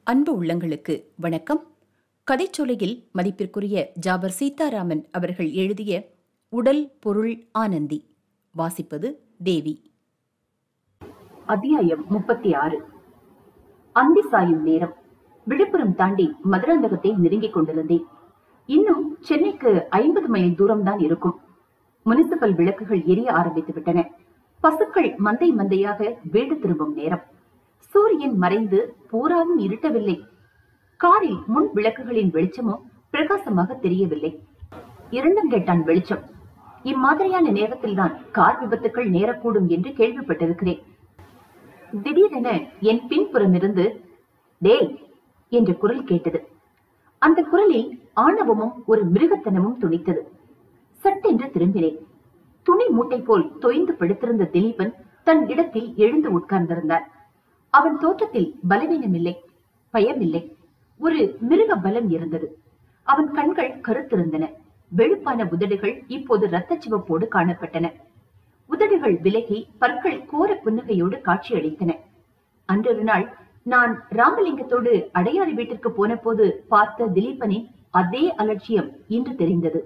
அன்பு உள்ளங்களுக்கு வணக்கம் கதைச்சோலையில் மதிப்பிற்குரிய ஜாபர் சீதாராமன் அவர்கள் எழுதிய உடல் பொருள் ஆனந்தி வாசிப்பது தேவி அத்தியாயம் முப்பத்தி ஆறு அந்தி சாயும் நேரம் விழுப்புரம் தாண்டி மதுராந்தகத்தை நெருங்கிக் கொண்டிருந்தேன் இன்னும் சென்னைக்கு ஐம்பது மைல் தூரம்தான் இருக்கும் முனிசிபல் விளக்குகள் எரிய ஆரம்பித்து விட்டன பசுக்கள் மந்தை மந்தையாக வீடு திரும்பும் நேரம் சூரியன் மறைந்து பூராவும் இருட்டவில்லை காரில் முன் விளக்குகளின் வெளிச்சமும் பிரகாசமாக தெரியவில்லை இரண்டங்கேட்டான் வெளிச்சம் இம்மாதிரியான நேரத்தில்தான் கார் விபத்துக்கள் நேரக்கூடும் என்று கேள்விப்பட்டிருக்கிறேன் திடீரென என் பின்புறமிருந்து டேய் என்ற குரல் கேட்டது அந்த குரலில் ஆணவமும் ஒரு மிருகத்தனமும் துணித்தது சட்டென்று திரும்பினேன் துணி மூட்டை போல் தொய்ந்து படுத்திருந்த திலீபன் தன் இடத்தில் எழுந்து உட்கார்ந்திருந்தார் அவன் தோற்றத்தில் பலவீனமில்லை பயமில்லை ஒரு மிருக பலம் இருந்தது அவன் கண்கள் கருத்திருந்தன வெளுப்பான உதடுகள் இப்போது இரத்தச் சிவப்போடு காணப்பட்டன உதடுகள் விலகி பற்கள் கோர புன்னகையோடு காட்சியளித்தன அன்றொரு நாள் நான் ராமலிங்கத்தோடு அடையாறு வீட்டிற்கு போன போது பார்த்த திலீபனின் அதே அலட்சியம் இன்று தெரிந்தது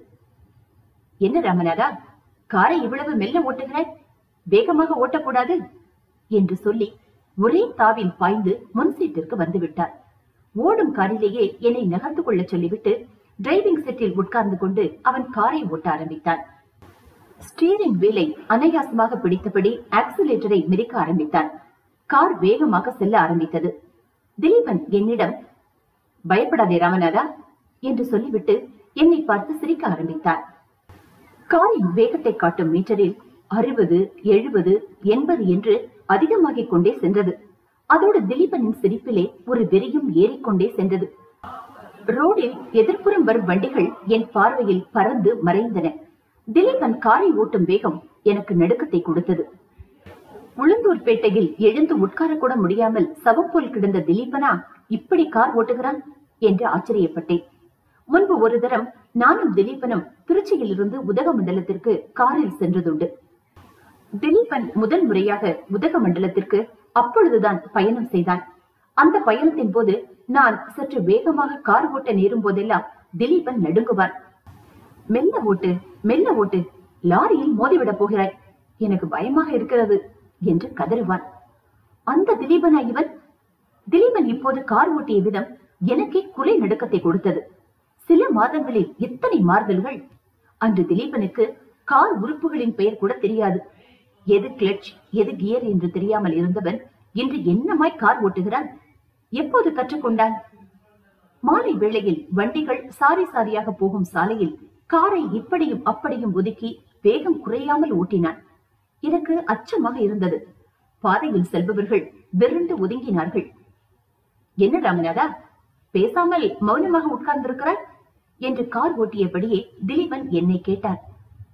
என்ன ராமநாதா காரை இவ்வளவு மெல்ல ஓட்டுகிறாய் வேகமாக ஓட்டக்கூடாது என்று சொல்லி ஒரே தாவில் பாய்ந்து முன் சீட்டிற்கு வந்து விட்டார் ஓடும் காரிலேயே என்னை நகர்ந்து கொள்ள சொல்லிவிட்டு டிரைவிங் செட்டில் உட்கார்ந்து கொண்டு அவன் காரை ஓட்ட ஆரம்பித்தான் ஸ்டீரிங் வீலை அனாயாசமாக பிடித்தபடி ஆக்சிலேட்டரை மிதிக்க ஆரம்பித்தான் கார் வேகமாக செல்ல ஆரம்பித்தது திலீபன் என்னிடம் பயப்படாதே ராமநாதா என்று சொல்லிவிட்டு என்னை பார்த்து சிரிக்க ஆரம்பித்தார் காரின் வேகத்தை காட்டும் மீட்டரில் அறுபது எழுபது எண்பது என்று அதிகமாகிக் கொண்டே சென்றது அதோடு திலீபனின் சிரிப்பிலே ஒரு வெறியும் ஏறிக்கொண்டே சென்றது ரோடில் எதிர்ப்புறம் வரும் வண்டிகள் என் பார்வையில் பறந்து மறைந்தன திலீபன் காரை ஓட்டும் வேகம் எனக்கு நடுக்கத்தை கொடுத்தது உளுந்தூர்பேட்டையில் எழுந்து உட்கார கூட முடியாமல் சவம் போல் கிடந்த திலீபனா இப்படி கார் ஓட்டுகிறான் என்று ஆச்சரியப்பட்டேன் முன்பு ஒரு தரம் நானும் திலீபனும் திருச்சியிலிருந்து உதகமண்டலத்திற்கு காரில் சென்றதுண்டு திலீபன் முதல் முறையாக உதகமண்டலத்திற்கு அப்பொழுதுதான் பயணம் செய்தான் அந்த பயணத்தின் போது நான் சற்று வேகமாக கார் ஓட்ட நேரும் போதெல்லாம் திலீபன் நடுங்குவான் மெல்ல ஓட்டு மெல்ல ஓட்டு லாரியில் மோதிவிடப் போகிறாய் எனக்கு பயமாக இருக்கிறது என்று கதறுவான் அந்த திலீபனா இவன் திலீபன் இப்போது கார் ஓட்டிய விதம் எனக்கே குலை நடுக்கத்தை கொடுத்தது சில மாதங்களில் எத்தனை மாறுதல்கள் அன்று திலீபனுக்கு கார் உறுப்புகளின் பெயர் கூட தெரியாது எது கிளட்ச் எது கியர் என்று தெரியாமல் இருந்தவன் இன்று என்னமாய் கார் ஓட்டுகிறான் எப்போது கற்றுக்கொண்டான் மாலை வேளையில் வண்டிகள் சாரி சாரியாக போகும் சாலையில் காரை இப்படியும் அப்படியும் ஒதுக்கி வேகம் குறையாமல் ஓட்டினான் எனக்கு அச்சமாக இருந்தது பாதையில் செல்பவர்கள் விருண்டு ஒதுங்கினார்கள் என்ன ராமநாதா பேசாமல் மௌனமாக உட்கார்ந்திருக்கிறாய் என்று கார் ஓட்டியபடியே திலீபன் என்னை கேட்டார்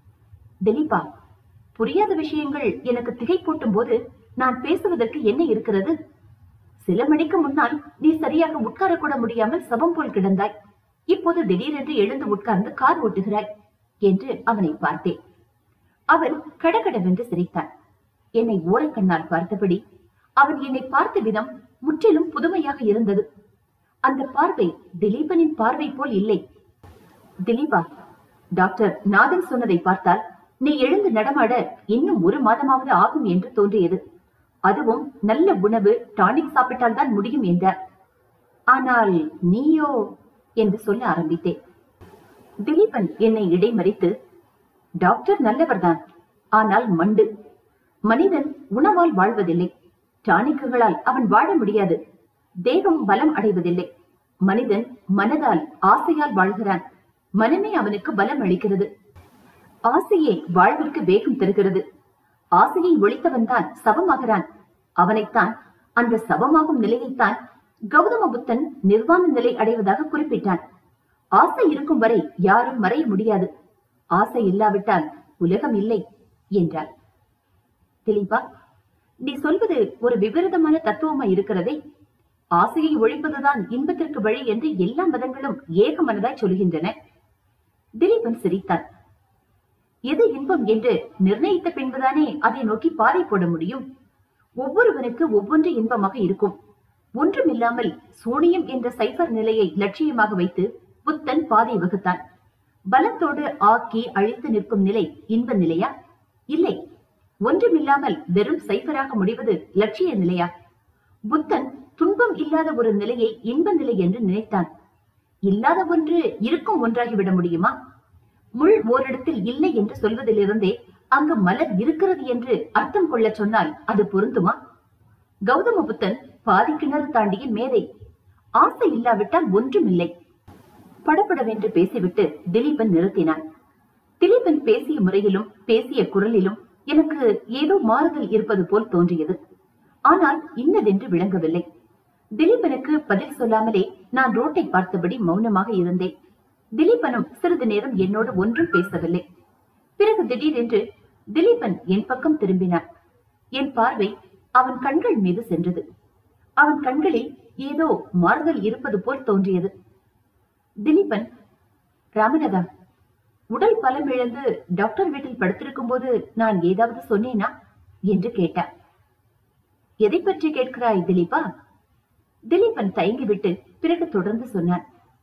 திலீபா புரியாத விஷயங்கள் எனக்கு திகைப்பூட்டும் போது நான் பேசுவதற்கு என்ன இருக்கிறது சில மணிக்கு முன்னால் நீ சரியாக உட்கார கூட முடியாமல் சபம் போல் கிடந்தாய் இப்போது திடீரென்று எழுந்து உட்கார்ந்து கார் ஓட்டுகிறாய் என்று அவனை பார்த்தேன் அவன் கடகடவென்று சிரித்தான் என்னை ஓரக்கண்ணால் பார்த்தபடி அவன் என்னை பார்த்த விதம் முற்றிலும் புதுமையாக இருந்தது அந்த பார்வை திலீபனின் பார்வை போல் இல்லை திலீபா டாக்டர் நாதன் சொன்னதை பார்த்தால் நீ எழுந்து நடமாட இன்னும் ஒரு மாதமாவது ஆகும் என்று தோன்றியது அதுவும் நல்ல உணவு டானிக் சாப்பிட்டால் தான் முடியும் என்றார் ஆனால் நீயோ என்று சொல்ல ஆரம்பித்தேன் திலீபன் என்னை இடைமறித்து டாக்டர் நல்லவர்தான் ஆனால் மண்டு மனிதன் உணவால் வாழ்வதில்லை டானிக்குகளால் அவன் வாழ முடியாது தேகம் பலம் அடைவதில்லை மனிதன் மனதால் ஆசையால் வாழ்கிறான் மனமே அவனுக்கு பலம் அளிக்கிறது ஆசையே வாழ்விற்கு வேகம் தருகிறது ஆசையை ஒழித்தவன் தான் சவமாகிறான் அவனைத்தான் அந்த சவமாகும் நிலையைத்தான் கௌதம புத்தன் நிர்வாண நிலை அடைவதாக குறிப்பிட்டான் ஆசை இருக்கும் வரை யாரும் மறைய முடியாது ஆசை இல்லாவிட்டால் உலகம் இல்லை என்றார் திலீபா நீ சொல்வது ஒரு விபரீதமான தத்துவமா இருக்கிறதே ஆசையை ஒழிப்பதுதான் இன்பத்திற்கு வழி என்று எல்லா மதங்களும் ஏக மனதாய் சொல்கின்றன திலீபன் சிரித்தான் எது இன்பம் என்று நிர்ணயித்த பின்புதானே அதை நோக்கி பாதை போட முடியும் ஒவ்வொருவனுக்கு ஒவ்வொன்று இன்பமாக இருக்கும் ஒன்றுமில்லாமல் சூனியம் என்ற சைபர் நிலையை லட்சியமாக வைத்து புத்தன் பாதை வகுத்தான் பலத்தோடு ஆக்கி அழித்து நிற்கும் நிலை இன்ப நிலையா இல்லை ஒன்றுமில்லாமல் வெறும் சைபராக முடிவது லட்சிய நிலையா புத்தன் துன்பம் இல்லாத ஒரு நிலையை இன்ப நிலை என்று நினைத்தான் இல்லாத ஒன்று இருக்கும் ஒன்றாகிவிட முடியுமா முள் ஓரிடத்தில் இல்லை என்று சொல்வதிலிருந்தே அங்கு மலர் இருக்கிறது என்று அர்த்தம் கொள்ளச் சொன்னால் அது பொருந்துமா கௌதம புத்தன் பாதி கிணறு தாண்டிய மேதை ஆசை இல்லாவிட்டால் ஒன்றும் இல்லை படபடவென்று பேசிவிட்டு திலீபன் நிறுத்தினான் திலீபன் பேசிய முறையிலும் பேசிய குரலிலும் எனக்கு ஏதோ மாறுதல் இருப்பது போல் தோன்றியது ஆனால் இன்னதென்று விளங்கவில்லை திலீபனுக்கு பதில் சொல்லாமலே நான் ரோட்டை பார்த்தபடி மௌனமாக இருந்தேன் திலீபனும் சிறிது நேரம் என்னோடு ஒன்றும் பேசவில்லை பிறகு திடீரென்று திலீபன் என் பக்கம் திரும்பினான் என் பார்வை அவன் கண்கள் மீது சென்றது அவன் கண்களில் ஏதோ மாறுதல் இருப்பது போல் தோன்றியது திலீபன் ராமநாதா உடல் பலம் இழந்து டாக்டர் வீட்டில் படுத்திருக்கும் போது நான் ஏதாவது சொன்னேனா என்று கேட்டார் எதை பற்றி கேட்கிறாய் திலீபா திலீபன் தயங்கிவிட்டு பிறகு தொடர்ந்து சொன்னான்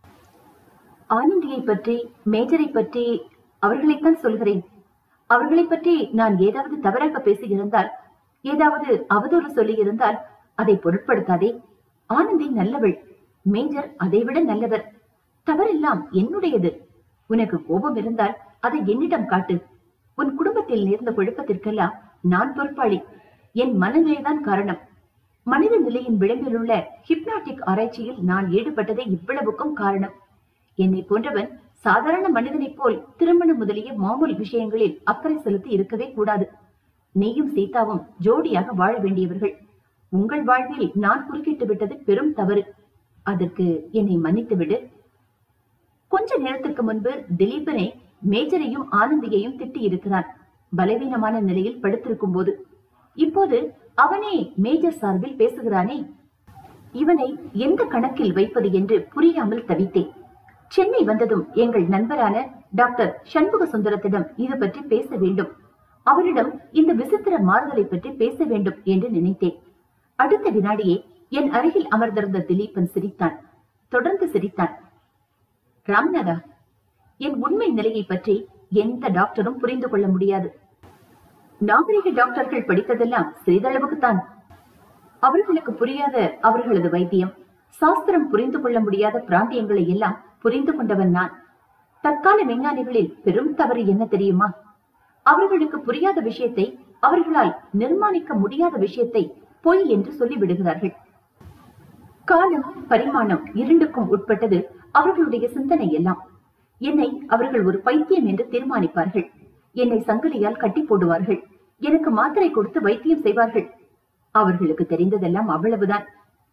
ஆனந்தியை பற்றி மேஜரை பற்றி அவர்களைத்தான் சொல்கிறேன் அவர்களை பற்றி நான் ஏதாவது தவறாக பேசியிருந்தால் ஏதாவது அவதூறு சொல்லியிருந்தால் அதை பொருட்படுத்தாதே ஆனந்தி நல்லவள் மேஜர் அதைவிட நல்லவர் தவறெல்லாம் என்னுடையது உனக்கு கோபம் இருந்தால் அதை என்னிடம் காட்டு உன் குடும்பத்தில் நேர்ந்த குழப்பத்திற்கெல்லாம் நான் பொறுப்பாளி என் மனநிலைதான் காரணம் மனித நிலையின் விளிம்பிலுள்ள ஹிப்னாட்டிக் ஆராய்ச்சியில் நான் ஈடுபட்டதே இவ்வளவுக்கும் காரணம் என்னை போன்றவன் சாதாரண மனிதனைப் போல் திருமணம் முதலிய மாமூல் விஷயங்களில் அக்கறை செலுத்தி இருக்கவே கூடாது நீயும் சீதாவும் ஜோடியாக வாழ வேண்டியவர்கள் உங்கள் வாழ்வில் நான் குறுக்கிட்டு விட்டது பெரும் தவறு அதற்கு என்னை மன்னித்து விடு கொஞ்ச நேரத்திற்கு முன்பு திலீபனை மேஜரையும் ஆனந்தியையும் திட்டி இருக்கிறான் பலவீனமான நிலையில் படுத்திருக்கும் போது இப்போது அவனே மேஜர் சார்பில் பேசுகிறானே இவனை எந்த கணக்கில் வைப்பது என்று புரியாமல் தவித்தேன் சென்னை வந்ததும் எங்கள் நண்பரான டாக்டர் சண்முக சுந்தரத்திடம் இது பற்றி பேச வேண்டும் அவரிடம் இந்த விசித்திர மாறுதலை பற்றி பேச வேண்டும் என்று நினைத்தேன் அடுத்த வினாடியே என் அருகில் அமர்ந்திருந்த திலீபன் சிரித்தான் தொடர்ந்து சிரித்தான் ராம்நாதா என் உண்மை நிலையை பற்றி எந்த டாக்டரும் புரிந்து கொள்ள முடியாது நாகரிக டாக்டர்கள் படித்ததெல்லாம் சிறிதளவுக்குத்தான் அவர்களுக்கு புரியாத அவர்களது வைத்தியம் சாஸ்திரம் புரிந்து கொள்ள முடியாத பிராந்தியங்களை எல்லாம் புரிந்து கொண்டவன் நான் தற்கால விஞ்ஞானிகளில் பெரும் தவறு என்ன தெரியுமா அவர்களுக்கு புரியாத விஷயத்தை அவர்களால் நிர்மாணிக்க முடியாத விஷயத்தை பொய் என்று சொல்லி விடுகிறார்கள் காலம் பரிமாணம் இரண்டுக்கும் உட்பட்டது அவர்களுடைய சிந்தனை எல்லாம் என்னை அவர்கள் ஒரு பைத்தியம் என்று தீர்மானிப்பார்கள் என்னை சங்கிலியால் கட்டி போடுவார்கள் எனக்கு மாத்திரை கொடுத்து வைத்தியம் செய்வார்கள் அவர்களுக்கு தெரிந்ததெல்லாம் அவ்வளவுதான்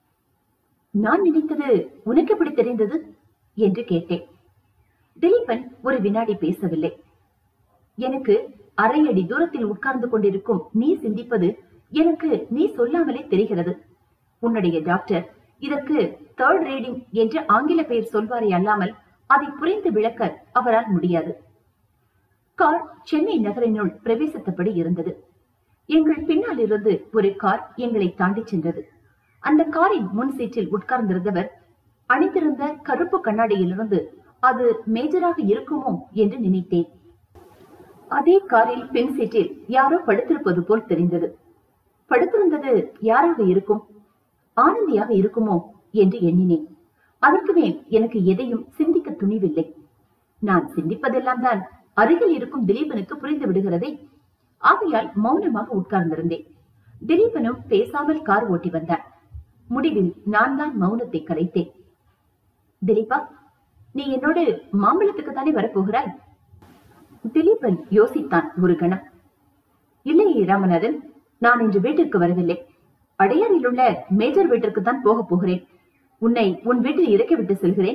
நான் நினைத்தது உனக்கு எப்படி தெரிந்தது என்று கேட்டேன் திலீபன் ஒரு வினாடி பேசவில்லை எனக்கு அரை அடி தூரத்தில் உட்கார்ந்து கொண்டிருக்கும் நீ சிந்திப்பது எனக்கு நீ சொல்லாமலே தெரிகிறது உன்னுடைய டாக்டர் இதற்கு தேர்ட் ரீடிங் என்று ஆங்கில பெயர் சொல்வாரே அல்லாமல் அதை புரிந்து விளக்க அவரால் முடியாது கார் சென்னை நகரினுள் பிரவேசித்தபடி இருந்தது எங்கள் பின்னால் இருந்து ஒரு கார் எங்களை தாண்டி சென்றது அந்த காரின் முன் சீட்டில் உட்கார்ந்திருந்தவர் அணிந்திருந்த கருப்பு கண்ணாடியிலிருந்து அது மேஜராக இருக்குமோ என்று நினைத்தேன் அதே காரில் பின் சீட்டில் யாரோ படுத்திருப்பது போல் தெரிந்தது படுத்திருந்தது யாராக இருக்கும் ஆனந்தியாக இருக்குமோ என்று எண்ணினேன் அதற்கு மேல் எனக்கு எதையும் சிந்திக்க துணிவில்லை நான் சிந்திப்பதெல்லாம் தான் அருகில் இருக்கும் திலீபனுக்கு புரிந்து விடுகிறதே ஆகையால் மௌனமாக உட்கார்ந்திருந்தேன் திலீபனும் பேசாமல் கார் ஓட்டி வந்தார் முடிவில் நான் தான் மௌனத்தை கலைத்தேன் திலீபா நீ என்னோடு மாம்பழத்துக்கு தானே வரப்போகிறாய் திலீபன் யோசித்தான் ஒரு கணம் இல்லையே ராமநாதன் நான் இன்று வீட்டிற்கு வரவில்லை அடையாறில் உள்ள மேஜர் வீட்டிற்கு தான் போக போகிறேன் உன்னை உன் வீட்டில் இறக்கிவிட்டு செல்கிறேன்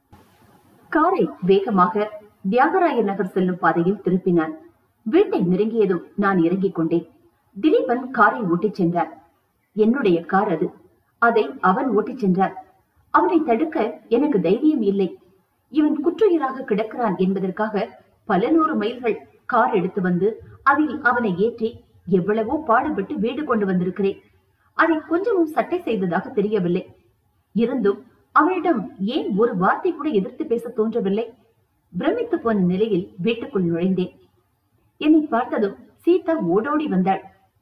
காரை வேகமாக தியாகராய நகர் செல்லும் பாதையில் திருப்பினான் வீட்டை நெருங்கியதும் நான் இறங்கிக் கொண்டேன் திலீபன் காரை ஓட்டிச் சென்றார் என்னுடைய கார் அது அதை அவன் ஓட்டிச் சென்றார் அவனை தடுக்க எனக்கு தைரியம் இல்லை இவன் குற்றுயிராக கிடக்கிறான் என்பதற்காக பல நூறு மைல்கள் கார் எடுத்து வந்து அதில் அவனை ஏற்றி எவ்வளவோ பாடுபட்டு வீடு கொண்டு வந்திருக்கிறேன் அதை கொஞ்சமும் சட்டை செய்ததாக தெரியவில்லை இருந்தும் அவளிடம் ஏன் ஒரு வார்த்தை கூட எதிர்த்து பேச தோன்றவில்லை பிரமித்து போன நிலையில் வீட்டுக்குள் நுழைந்தேன் என்னை பார்த்ததும் சீதா ஓடோடி வந்தாள்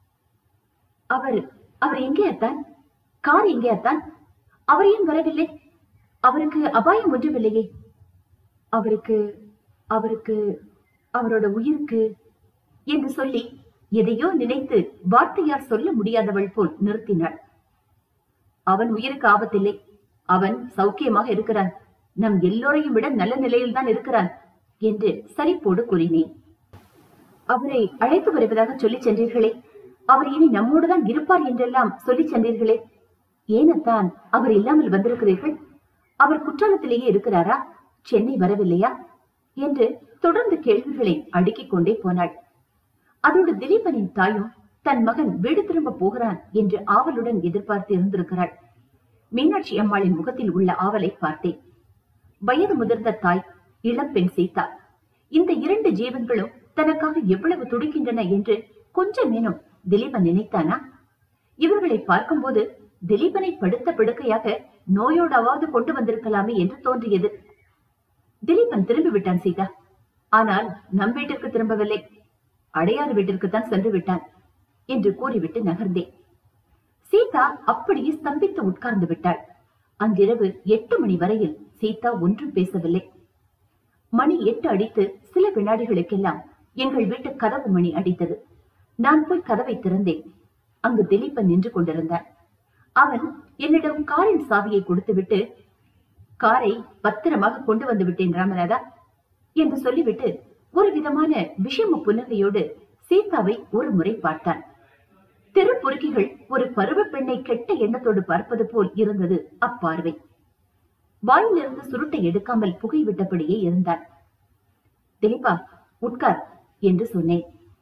அவர் அவர் எங்கே அத்தான் கார் எங்கே அத்தான் அவர் ஏன் வரவில்லை அவருக்கு அபாயம் ஒன்றுமில்லையே அவருக்கு அவருக்கு அவரோட உயிருக்கு என்று சொல்லி எதையோ நினைத்து வார்த்தையால் சொல்ல முடியாதவள் போல் நிறுத்தினாள் அவன் உயிருக்கு ஆபத்தில்லை அவன் சௌக்கியமாக இருக்கிறான் நம் எல்லோரையும் விட நல்ல நிலையில் தான் இருக்கிறான் என்று சலிப்போடு கூறினேன் அவரை அழைத்து வருவதாக சொல்லி சென்றீர்களே அவர் இனி நம்மோடுதான் இருப்பார் என்றெல்லாம் சொல்லி சென்றீர்களே ஏனத்தான் அவர் இல்லாமல் வந்திருக்கிறீர்கள் அவர் குற்றாலத்திலேயே இருக்கிறாரா சென்னை வரவில்லையா என்று தொடர்ந்து கேள்விகளை அடுக்கிக் கொண்டே போனாள் அதோடு திலீபனின் தாயும் தன் மகன் வீடு திரும்ப போகிறான் என்று ஆவலுடன் எதிர்பார்த்து இருந்திருக்கிறாள் மீனாட்சி அம்மாளின் முகத்தில் உள்ள ஆவலை பார்த்தேன் வயது முதிர்ந்த தாய் இளம் பெண் சீதா இந்த இரண்டு ஜீவன்களும் தனக்காக எவ்வளவு துடிக்கின்றன என்று கொஞ்சமேனும் திலீபன் நினைத்தானா இவர்களை பார்க்கும்போது திலீபனை படுத்த படுக்கையாக நோயோடாவது கொண்டு வந்திருக்கலாமே என்று தோன்றியது திலீபன் திரும்பி விட்டான் சீதா ஆனால் நம் வீட்டிற்கு திரும்பவில்லை அடையாறு வீட்டிற்கு தான் சென்று விட்டான் என்று கூறிவிட்டு நகர்ந்தேன் சீதா அப்படியே ஸ்தம்பித்து உட்கார்ந்து விட்டாள் அன்றிரவு எட்டு மணி வரையில் சீதா ஒன்றும் பேசவில்லை மணி எட்டு அடித்து சில வினாடிகளுக்கெல்லாம் எங்கள் வீட்டு கதவு மணி அடித்தது நான் போய் கதவை திறந்தேன் அங்கு திலீபன் நின்று கொண்டிருந்தான் அவன் என்னிடம் காரின் சாவியை கொடுத்துவிட்டு காரை பத்திரமாக கொண்டு வந்து விட்டேன் ராமநாதா என்று சொல்லிவிட்டு ஒரு விதமான விஷம புன்னகையோடு சீதாவை ஒரு முறை பார்த்தான் தெரு பொறுக்கிகள் ஒரு பருவ பெண்ணை கெட்ட எண்ணத்தோடு பார்ப்பது போல் இருந்தது அப்பார்வை வாயிலிருந்து சுருட்டை எடுக்காமல் புகை விட்டபடியே இருந்தான் திலீபா உட்கார் என்று சொன்னேன்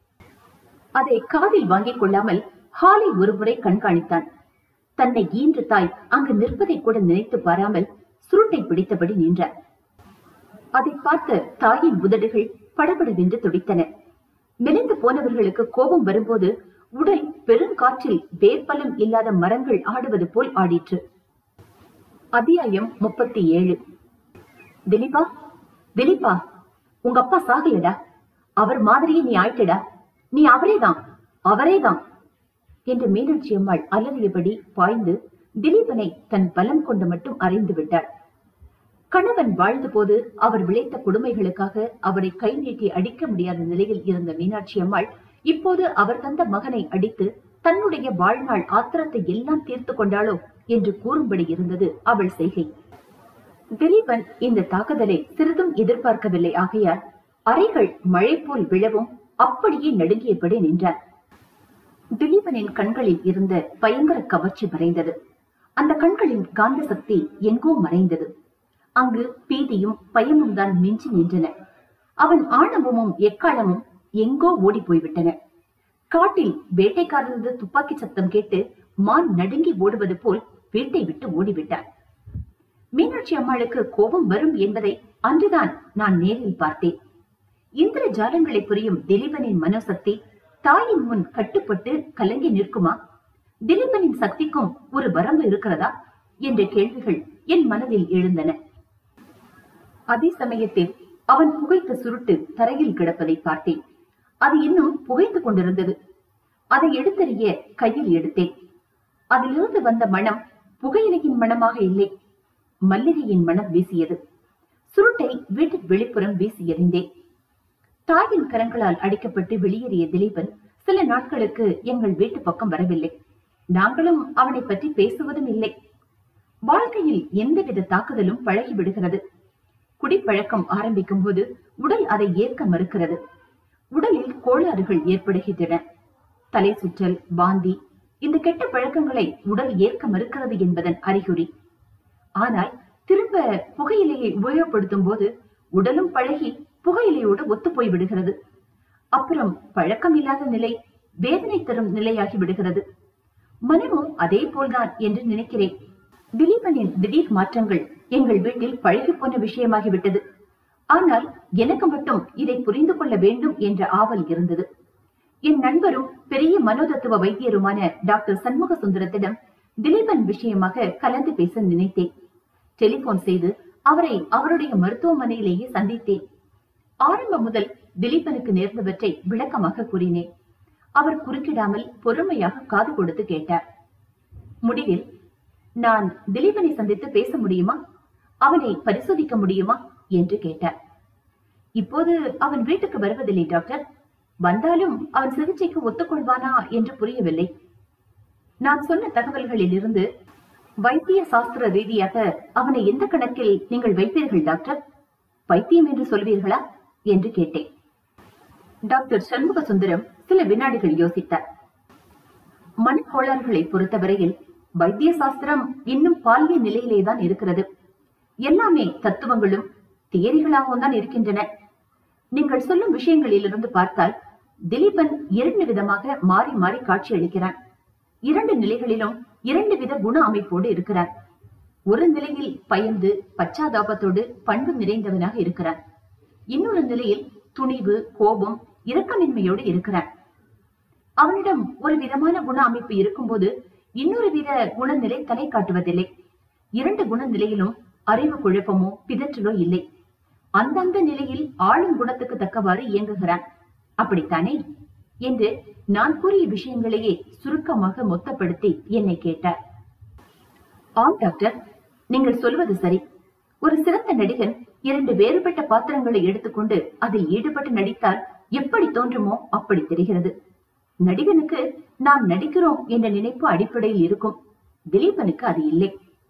அதை காதில் வாங்கிக் கொள்ளாமல் ஹாலை ஒருமுறை கண்காணித்தான் தன்னை ஈன்ற தாய் அங்கு நிற்பதை கூட நினைத்து பாராமல் சுருட்டை பிடித்தபடி நின்றார் அதை பார்த்த தாயின் உதடுகள் படபடவென்று துடித்தன மெலிந்து போனவர்களுக்கு கோபம் வரும்போது உடல் பெருங்காற்றில் வேர்பலம் இல்லாத மரங்கள் ஆடுவது போல் ஆடிற்று அத்தியாயம் முப்பத்தி ஏழு திலீபா திலீபா உங்க அப்பா சாகலடா அவர் மாதிரியே நீ ஆயிட்டடா நீ அவரேதான் அவரேதான் என்று மீனாட்சி அம்மாள் அலறியபடி பாய்ந்து திலீபனை தன் பலம் கொண்டு மட்டும் அறைந்து விட்டாள் கணவன் வாழ்ந்தபோது அவர் விளைத்த கொடுமைகளுக்காக அவரை கை நீட்டி அடிக்க முடியாத நிலையில் இருந்த மீனாட்சி அம்மாள் இப்போது அவர் தந்த மகனை அடித்து தன்னுடைய வாழ்நாள் ஆத்திரத்தை எல்லாம் தீர்த்து கொண்டாளோ என்று கூறும்படி இருந்தது அவள் செய்கை திலீபன் இந்த தாக்குதலை சிறிதும் எதிர்பார்க்கவில்லை ஆகையால் அறைகள் மழை போல் விழவும் அப்படியே நடுங்கியபடி நின்றார் திலீபனின் கண்களில் இருந்த பயங்கர கவர்ச்சி மறைந்தது அந்த கண்களின் காந்த சக்தி எங்கோ மறைந்தது அங்கு பீதியும் பயமும் தான் மிஞ்சி நின்றன அவன் ஆணவமும் எக்காலமும் எங்கோ ஓடி போய்விட்டன காட்டில் வேட்டைக்காரரது துப்பாக்கி சத்தம் கேட்டு மான் நடுங்கி ஓடுவது போல் வீட்டை விட்டு ஓடிவிட்டான் மீனாட்சி அம்மாளுக்கு கோபம் வரும் என்பதை அன்றுதான் நான் நேரில் பார்த்தேன் இந்திர ஜாலங்களை புரியும் திலீபனின் மனோசக்தி தாயின் முன் கட்டுப்பட்டு கலங்கி நிற்குமா திலீபனின் சக்திக்கும் ஒரு வரம்பு இருக்கிறதா என்ற கேள்விகள் என் மனதில் எழுந்தன அதே சமயத்தில் அவன் புகைத்த சுருட்டு தரையில் கிடப்பதை பார்த்தேன் அது இன்னும் புகைந்து கொண்டிருந்தது அதை எடுத்தறிய கையில் எடுத்தேன் அதிலிருந்து வந்த மனம் புகையிலையின் மனமாக இல்லை மல்லிகையின் மனம் வீசியது சுருட்டை வீட்டின் வெளிப்புறம் வீசி எறிந்தேன் தாயின் கரங்களால் அடிக்கப்பட்டு வெளியேறிய திலீபன் சில நாட்களுக்கு எங்கள் வீட்டு பக்கம் வரவில்லை நாங்களும் அவனை பற்றி பேசுவதும் இல்லை வாழ்க்கையில் எந்தவித தாக்குதலும் பழகி விடுகிறது குடிப்பழக்கம் ஆரம்பிக்கும் போது உடல் அதை ஏற்க மறுக்கிறது உடலில் கோளாறுகள் ஏற்படுகின்றன தலை சுற்றல் வாந்தி இந்த கெட்ட பழக்கங்களை உடல் ஏற்க மறுக்கிறது என்பதன் அறிகுறி ஆனால் திரும்ப புகையிலையை உபயோகப்படுத்தும் போது உடலும் பழகி புகையிலையோடு ஒத்து போய் விடுகிறது அப்புறம் பழக்கம் இல்லாத நிலை வேதனை தரும் நிலையாகி விடுகிறது மனமும் அதே போல்தான் என்று நினைக்கிறேன் திலீபனின் திடீர் மாற்றங்கள் எங்கள் வீட்டில் பழகி போன விஷயமாகிவிட்டது ஆனால் எனக்கு மட்டும் இதை புரிந்து கொள்ள வேண்டும் என்ற ஆவல் இருந்தது என் நண்பரும் பெரிய மனோதத்துவ வைத்தியருமான டாக்டர் சண்முக சுந்தரத்திடம் திலீபன் விஷயமாக கலந்து பேச நினைத்தேன் டெலிபோன் செய்து அவரை அவருடைய மருத்துவமனையிலேயே சந்தித்தேன் ஆரம்பம் முதல் திலீபனுக்கு நேர்ந்தவற்றை விளக்கமாக கூறினேன் அவர் குறுக்கிடாமல் பொறுமையாக காது கொடுத்து கேட்டார் முடிவில் நான் திலீபனை சந்தித்து பேச முடியுமா அவனை பரிசோதிக்க முடியுமா என்று கேட்டார் இப்போது அவன் வீட்டுக்கு வருவதில்லை டாக்டர் வந்தாலும் அவன் சிகிச்சைக்கு ஒத்துக்கொள்வானா என்று புரியவில்லை நான் சொன்ன தகவல்களில் இருந்து வைத்திய சாஸ்திர ரீதியாக அவனை எந்த கணக்கில் நீங்கள் வைப்பீர்கள் டாக்டர் பைத்தியம் என்று சொல்வீர்களா என்று கேட்டேன் டாக்டர் சண்முக சுந்தரம் சில வினாடிகள் யோசித்தார் மனக்கோளாறுகளை பொறுத்தவரையில் வைத்திய சாஸ்திரம் இன்னும் பால்ய நிலையிலேதான் இருக்கிறது எல்லாமே தத்துவங்களும் தியரிகளாகவும் தான் இருக்கின்றன நீங்கள் சொல்லும் விஷயங்களிலிருந்து பார்த்தால் திலீபன் இரண்டு விதமாக மாறி மாறி காட்சி அளிக்கிறான் இரண்டு நிலைகளிலும் இரண்டு வித குண அமைப்போடு இருக்கிறான் ஒரு நிலையில் பயந்து பச்சாதாபத்தோடு பண்பு நிறைந்தவனாக இருக்கிறான் இன்னொரு நிலையில் துணிவு கோபம் இரக்கமின்மையோடு இருக்கிறான் அவனிடம் ஒரு விதமான குண அமைப்பு இருக்கும்போது இன்னொரு வித குணநிலை தலை காட்டுவதில்லை இரண்டு குணநிலையிலும் அறிவு குழப்பமோ பிதற்றலோ இல்லை அந்தந்த நிலையில் ஆளும் குணத்துக்கு தக்கவாறு இயங்குகிறான் அப்படித்தானே என்று நான் கூறிய விஷயங்களையே சுருக்கமாக மொத்தப்படுத்தி என்னை கேட்டார் ஆம் டாக்டர் நீங்கள் சொல்வது சரி ஒரு சிறந்த நடிகன் இரண்டு வேறுபட்ட பாத்திரங்களை எடுத்துக்கொண்டு அதில் ஈடுபட்டு நடித்தால் எப்படி தோன்றுமோ அப்படி தெரிகிறது நடிகனுக்கு நாம் நடிக்கிறோம் என்ற நினைப்பு அடிப்படையில் இருக்கும் திலீபனுக்கு அது இல்லை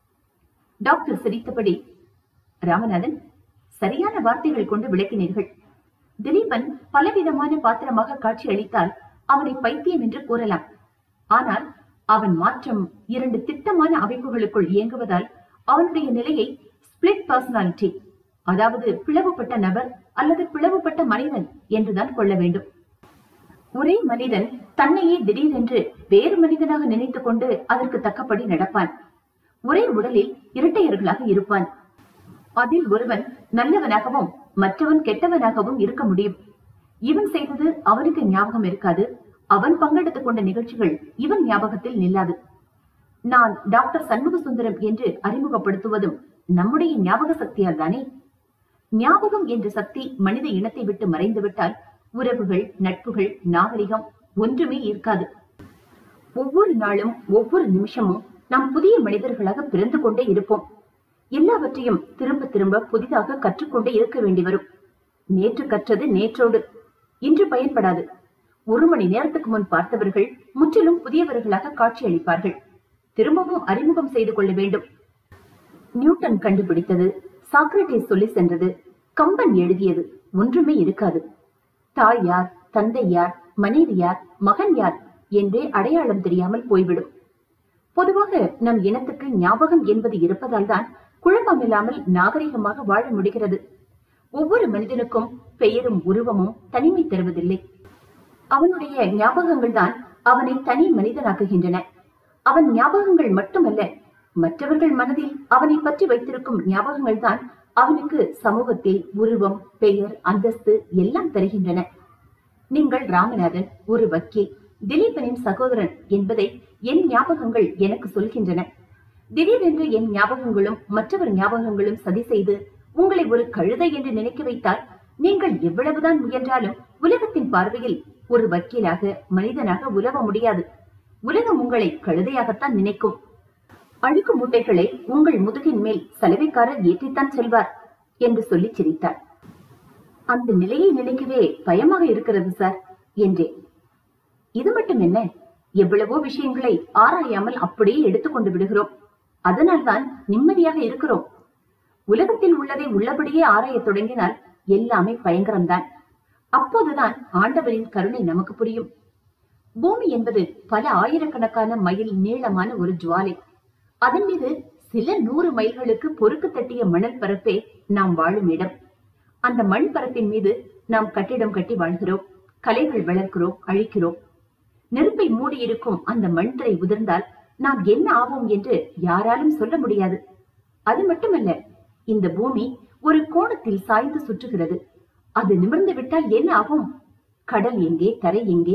டாக்டர் சிரித்தபடி ராமநாதன் சரியான வார்த்தைகள் கொண்டு விளக்கினீர்கள் திலீபன் பலவிதமான பாத்திரமாக காட்சி அளித்தால் அவனை பைத்தியம் என்று கூறலாம் ஆனால் அவன் மாற்றம் இரண்டு திட்டமான அமைப்புகளுக்குள் இயங்குவதால் அவனுடைய நிலையை ஸ்பிளிட் பர்சனாலிட்டி அதாவது பிளவுபட்ட நபர் அல்லது பிளவுபட்ட மனிதன் என்றுதான் கொள்ள வேண்டும் ஒரே மனிதன் தன்னையே திடீரென்று வேறு மனிதனாக நினைத்துக் கொண்டு அதற்கு தக்கபடி நடப்பான் ஒரே உடலில் இரட்டையர்களாக இருப்பான் அதில் ஒருவன் நல்லவனாகவும் மற்றவன் கெட்டவனாகவும் இருக்க முடியும் இவன் செய்தது அவனுக்கு ஞாபகம் இருக்காது அவன் பங்கெடுத்துக் கொண்ட நிகழ்ச்சிகள் இவன் ஞாபகத்தில் நில்லாது நான் டாக்டர் சண்முக சுந்தரம் என்று அறிமுகப்படுத்துவதும் நம்முடைய ஞாபக சக்தியால் தானே ஞாபகம் என்ற சக்தி மனித இனத்தை விட்டு மறைந்துவிட்டால் உறவுகள் நட்புகள் நாகரிகம் ஒன்றுமே இருக்காது ஒவ்வொரு நாளும் ஒவ்வொரு நிமிஷமும் நாம் புதிய மனிதர்களாக பிறந்து கொண்டே இருப்போம் எல்லாவற்றையும் திரும்ப திரும்ப புதிதாக கற்றுக்கொண்டே இருக்க வேண்டி வரும் நேற்று கற்றது நேற்றோடு இன்று பயன்படாது ஒரு மணி நேரத்துக்கு முன் பார்த்தவர்கள் முற்றிலும் புதியவர்களாக காட்சியளிப்பார்கள் திரும்பவும் அறிமுகம் செய்து கொள்ள வேண்டும் நியூட்டன் கண்டுபிடித்தது சாக்ரட்டிஸ் சொல்லி சென்றது கம்பன் எழுதியது ஒன்றுமே இருக்காது தாய் யார் தந்தை யார் மனைவி யார் மகன் யார் என்றே அடையாளம் தெரியாமல் போய்விடும் பொதுவாக நம் இனத்துக்கு ஞாபகம் என்பது இருப்பதால் தான் குழப்பமில்லாமல் நாகரிகமாக வாழ முடிகிறது ஒவ்வொரு மனிதனுக்கும் பெயரும் உருவமும் தனிமை தருவதில்லை அவனுடைய ஞாபகங்கள் தான் அவனை தனி மனிதனாக்குகின்றன அவன் ஞாபகங்கள் மட்டுமல்ல மற்றவர்கள் மனதில் அவனை பற்றி வைத்திருக்கும் ஞாபகங்கள் தான் அவனுக்கு சமூகத்தில் உருவம் பெயர் அந்தஸ்து எல்லாம் தருகின்றன நீங்கள் ராமநாதன் ஒரு வக்கீல் திலீபனின் சகோதரன் என்பதை என் ஞாபகங்கள் எனக்கு சொல்கின்றன திடீரென்று என் ஞாபகங்களும் மற்றவர் ஞாபகங்களும் சதி செய்து உங்களை ஒரு கழுதை என்று நினைக்க வைத்தால் நீங்கள் எவ்வளவுதான் முயன்றாலும் உலகத்தின் பார்வையில் ஒரு வக்கீலாக மனிதனாக உலவ முடியாது உலகம் உங்களை கழுதையாகத்தான் நினைக்கும் அழுக்கு மூட்டைகளை உங்கள் முதுகின் மேல் சலவைக்காரர் ஏற்றித்தான் செல்வார் என்று சொல்லி சிரித்தார் அந்த நிலையை நினைக்கவே பயமாக இருக்கிறது சார் என்றேன் இது மட்டும் என்ன எவ்வளவோ விஷயங்களை ஆராயாமல் அப்படியே எடுத்துக்கொண்டு விடுகிறோம் அதனால்தான் நிம்மதியாக இருக்கிறோம் உலகத்தில் உள்ளதை உள்ளபடியே ஆராயத் தொடங்கினால் எல்லாமே பயங்கரம்தான் அப்போதுதான் ஆண்டவரின் கருணை நமக்கு புரியும் பூமி என்பது பல ஆயிரக்கணக்கான மைல் நீளமான ஒரு ஜுவாலை அதன் மீது சில நூறு மைல்களுக்கு பொறுக்கு தட்டிய மணல் பரப்பே நாம் வாழும் இடம் அந்த மண் பரப்பின் மீது நாம் கட்டிடம் கட்டி வாழ்கிறோம் கலைகள் வளர்க்கிறோம் அழிக்கிறோம் நெருப்பை மூடியிருக்கும் அந்த மண் தரை உதிர்ந்தால் நாம் என்ன ஆவோம் என்று யாராலும் சொல்ல முடியாது அது மட்டுமல்ல இந்த பூமி ஒரு கோணத்தில் சாய்ந்து சுற்றுகிறது அது நிமிர்ந்து விட்டால் என்ன ஆகும் கடல் எங்கே தரை எங்கே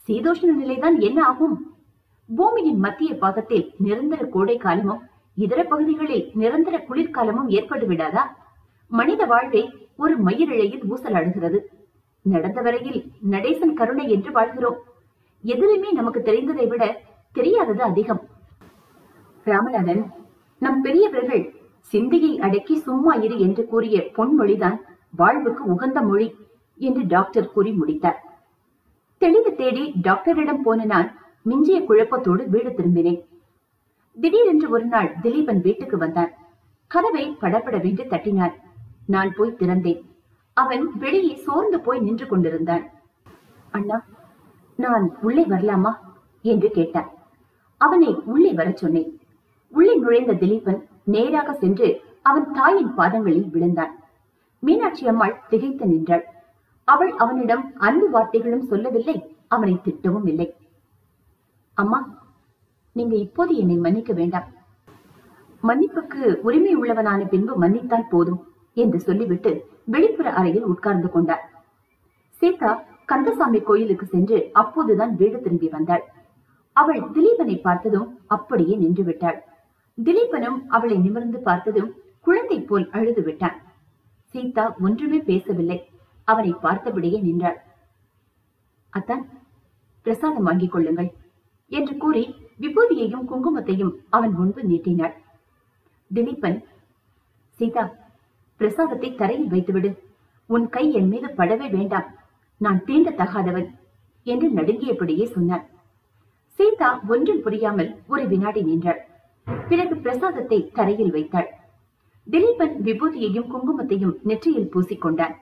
சீதோஷ்ண நிலைதான் என்ன ஆகும் பூமியின் மத்திய பாகத்தில் நிரந்தர கோடை காலமும் இதர பகுதிகளில் நிரந்தர குளிர்காலமும் ஏற்பட்டு விடாதா மனித வாழ்வை ஒரு மயிரிழையில் ஊசலாடுகிறது நடந்த வரையில் நடேசன் கருணை என்று வாழ்கிறோம் எதிலுமே நமக்கு தெரிந்ததை விட தெரியாதது அதிகம் ராமநாதன் நம் பெரியவர்கள் சிந்தையை அடக்கி சும்மா இரு என்று கூறிய பொன்மொழிதான் வாழ்வுக்கு உகந்த மொழி என்று டாக்டர் கூறி முடித்தார் தெளிவு தேடி டாக்டரிடம் போன நான் மிஞ்சிய குழப்பத்தோடு வீடு திரும்பினேன் திடீரென்று ஒரு நாள் திலீபன் வீட்டுக்கு வந்தான் கதவை படபடவென்று தட்டினான் நான் போய் திறந்தேன் அவன் வெளியே சோர்ந்து போய் நின்று கொண்டிருந்தான் அண்ணா நான் உள்ளே வரலாமா என்று கேட்டான் அவனை உள்ளே வரச் சொன்னேன் உள்ளே நுழைந்த திலீபன் நேராக சென்று அவன் தாயின் பாதங்களில் விழுந்தான் மீனாட்சி அம்மாள் திகைத்து நின்றாள் அவள் அவனிடம் அன்பு வார்த்தைகளும் சொல்லவில்லை அவனை திட்டவும் இல்லை அம்மா நீங்க இப்போது என்னை மன்னிக்க வேண்டாம் மன்னிப்புக்கு உரிமை உள்ளவனான பின்பு மன்னித்தால் போதும் என்று சொல்லிவிட்டு வெளிப்புற அறையில் உட்கார்ந்து கொண்டார் சீதா கந்தசாமி கோயிலுக்கு சென்று அப்போதுதான் வீடு திரும்பி வந்தாள் அவள் திலீபனை பார்த்ததும் அப்படியே நின்று விட்டாள் திலீபனும் அவளை நிமிர்ந்து பார்த்ததும் குழந்தை போல் அழுது விட்டான் சீதா ஒன்றுமே பேசவில்லை அவனை பார்த்தபடியே நின்றாள் அத்தான் பிரசாதம் வாங்கிக் கொள்ளுங்கள் என்று கூறி விபூதியையும் குங்குமத்தையும் அவன் முன்பு நீட்டினாள் திலீபன் சீதா பிரசாதத்தை தரையில் வைத்துவிடு உன் கை என் மீது படவே வேண்டாம் நான் தீண்டத்தகாதவன் என்று நடுங்கியபடியே சொன்னான் சீதா ஒன்றும் புரியாமல் ஒரு வினாடி நின்றாள் பிறகு பிரசாதத்தை தரையில் வைத்தாள் திலீபன் விபூதியையும் குங்குமத்தையும் நெற்றியில் பூசிக்கொண்டான்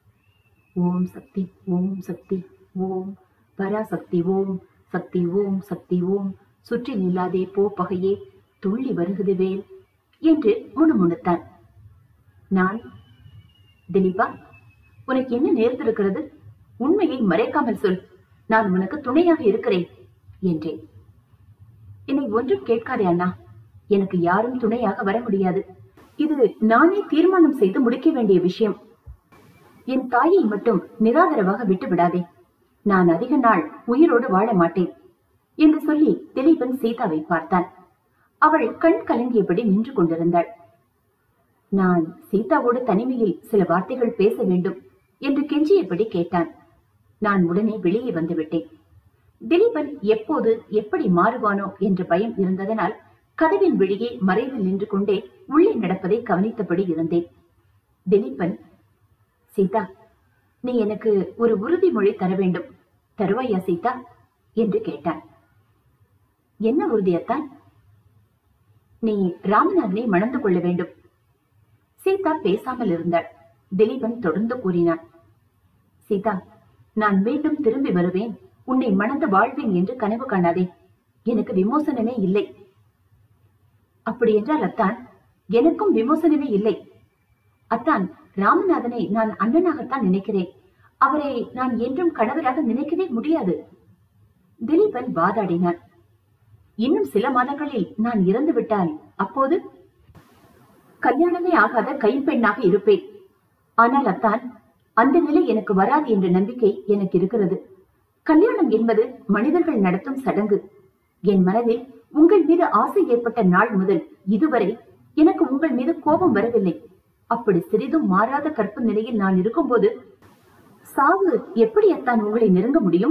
ஓம் சக்தி ஓம் சக்தி ஓம் பராசக்தி ஓம் சக்தி ஓம் சக்தி ஓம் சுற்றி நில்லாதே போ பகையே துள்ளி வருகுது வேல் என்று முணுமுணுத்தான் நான் திலீபா உனக்கு என்ன நேர்ந்திருக்கிறது உண்மையை மறைக்காமல் சொல் நான் உனக்கு துணையாக இருக்கிறேன் என்றேன் என்னை ஒன்றும் கேட்காதே அண்ணா எனக்கு யாரும் துணையாக வர முடியாது இது நானே தீர்மானம் செய்து முடிக்க வேண்டிய விஷயம் என் தாயை மட்டும் நிராதரவாக விட்டு விடாதே நான் அதிக நாள் உயிரோடு வாழ மாட்டேன் என்று சொல்லி திலீபன் சீதாவை பார்த்தான் அவள் கண் கலங்கியபடி நின்று கொண்டிருந்தாள் நான் சீதாவோடு தனிமையில் சில வார்த்தைகள் பேச வேண்டும் என்று கெஞ்சியபடி கேட்டான் நான் உடனே வெளியே வந்துவிட்டேன் திலீபன் எப்போது எப்படி மாறுவானோ என்ற பயம் இருந்ததனால் கதவின் வெளியே மறைவில் நின்று கொண்டே உள்ளே நடப்பதை கவனித்தபடி இருந்தேன் திலீபன் சீதா நீ எனக்கு ஒரு உறுதிமொழி தர வேண்டும் தருவாயா சீதா என்று கேட்டான் என்ன உறுதியத்தான் நீ ராமநாதனை மணந்து கொள்ள வேண்டும் சீதா பேசாமல் இருந்தாள் திலீபன் தொடர்ந்து கூறினான் சீதா நான் மீண்டும் திரும்பி வருவேன் உன்னை மணந்து வாழ்வேன் என்று கனவு காணாதே எனக்கு விமோசனமே இல்லை அப்படி என்றால் அத்தான் எனக்கும் விமோசனமே இல்லை அத்தான் ராமநாதனை நான் அண்ணனாகத்தான் நினைக்கிறேன் அவரை நான் என்றும் கணவராக நினைக்கவே முடியாது திலீபன் வாதாடினான் இன்னும் சில மாதங்களில் நான் இறந்து விட்டால் அப்போது கல்யாணமே ஆகாத கைம்பெண்ணாக இருப்பேன் ஆனால் அத்தான் அந்த நிலை எனக்கு வராது என்ற நம்பிக்கை எனக்கு இருக்கிறது கல்யாணம் என்பது மனிதர்கள் நடத்தும் சடங்கு என் மனதில் உங்கள் மீது ஆசை ஏற்பட்ட நாள் முதல் இதுவரை எனக்கு உங்கள் மீது கோபம் வரவில்லை அப்படி சிறிதும் மாறாத கற்பு நிலையில் நான் இருக்கும்போது சாவு எப்படி அத்தான் உங்களை நெருங்க முடியும்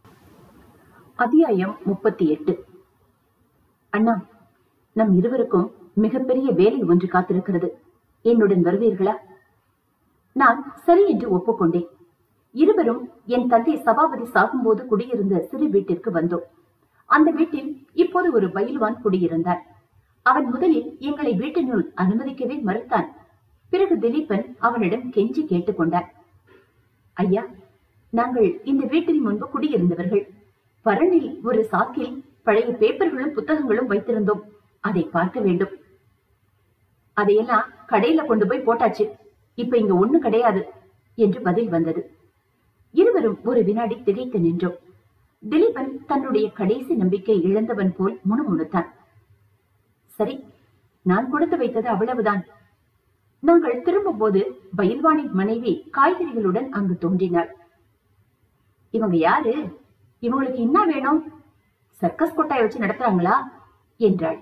அத்தியாயம் முப்பத்தி எட்டு அண்ணா நம் இருவருக்கும் மிகப்பெரிய வேலை ஒன்று காத்திருக்கிறது என்னுடன் வருவீர்களா நான் சரி என்று ஒப்புக்கொண்டேன் இருவரும் என் தந்தை சபாபதி சாகும்போது குடியிருந்த சிறு வீட்டிற்கு வந்தோம் அந்த வீட்டில் இப்போது ஒரு பயில்வான் குடியிருந்தார் அவன் முதலில் எங்களை வீட்டினுள் அனுமதிக்கவே மறுத்தான் பிறகு திலீபன் அவனிடம் கெஞ்சி கேட்டுக்கொண்டார் ஐயா நாங்கள் இந்த வீட்டில் முன்பு குடியிருந்தவர்கள் பரணில் ஒரு சாக்கில் பழைய பேப்பர்களும் புத்தகங்களும் வைத்திருந்தோம் அதை பார்க்க வேண்டும் அதையெல்லாம் கடையில கொண்டு போய் போட்டாச்சு இப்ப இங்க ஒண்ணு கிடையாது என்று பதில் வந்தது இருவரும் ஒரு வினாடி திகைத்து நின்றோம் திலீபன் தன்னுடைய கடைசி நம்பிக்கை இழந்தவன் போல் முணுமுணுத்தான் சரி நான் கொடுத்து வைத்தது அவ்வளவுதான் நாங்கள் திரும்பும்போது பயில்வானின் மனைவி காய்கறிகளுடன் அங்கு தோன்றினாள் இவங்க யாரு இவங்களுக்கு என்ன வேணும் சர்க்கஸ் கொட்டாய் வச்சு நடத்துறாங்களா என்றாள்